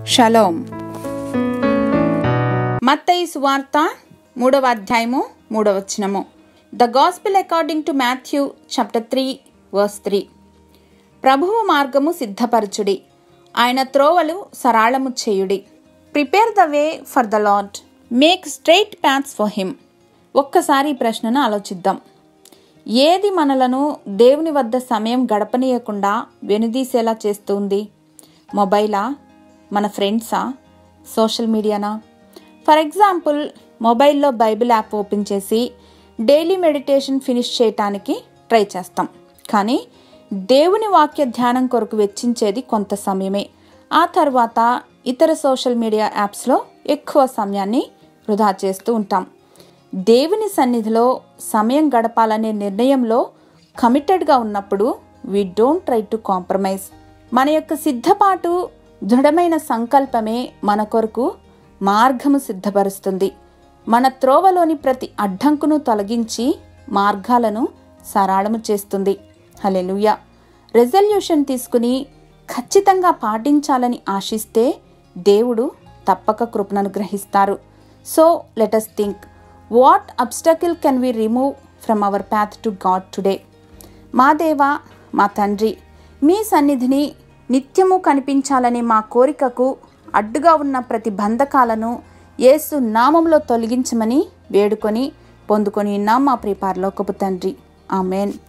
shalom మత్తయి సువార్త మూడవ అధ్యాయము మూడవ వచనము the gospel according to Matthew chapter three verse three ప్రభువు మార్గము సిద్ధపరచుడి ఆయన త్రోవలు సరాళము చేయుడి prepare the way for the Lord make straight paths for him ఒక్కసారి ఈ ప్రశ్నను ఆలోచిద్దాం ఏది మనలను దేవుని వద్ద సమయం గడపనీయకుండా వెనుదీసేలా చేస్తుంది మొబైలా మన ఫ్రెండ్సా సోషల్ మీడియానా ఫర్ ఎగ్జాంపుల్ మొబైల్లో బైబిల్ యాప్ ఓపెన్ చేసి డైలీ మెడిటేషన్ ఫినిష్ చేయటానికి ట్రై చేస్తాం కానీ దేవుని వాక్య ధ్యానం కొరకు వెచ్చించేది కొంత సమయమే ఆ తర్వాత ఇతర సోషల్ మీడియా యాప్స్లో ఎక్కువ సమయాన్ని వృధా చేస్తూ ఉంటాం దేవుని సన్నిధిలో సమయం గడపాలనే నిర్ణయంలో కమిటెడ్గా ఉన్నప్పుడు we don't try to compromise మన యొక్క సిద్ధపాటు దృఢమైన సంకల్పమే మన కొరకు మార్గము సిద్ధపరుస్తుంది మన త్రోవలోని ప్రతి అడ్డంకును తొలగించి మార్గాలను సరళము చేస్తుంది హలెలుయ రెజల్యూషన్ తీసుకుని ఖచ్చితంగా పాటించాలని ఆశిస్తే దేవుడు తప్పక కృపణను గ్రహిస్తారు so let's think what obstacle can we remove from our path to God today మా దేవా మా తండ్రి మీ సన్నిధిని నిత్యము కనిపించాలనే మా కోరికకు అడ్డుగా ఉన్న ప్రతి బంధకాలను యేసు నామంలో తొలగించమని వేడుకొని పొందుకొని ఉన్నాం మా ప్రిపార్లోకపు తండ్రి ఆమెన్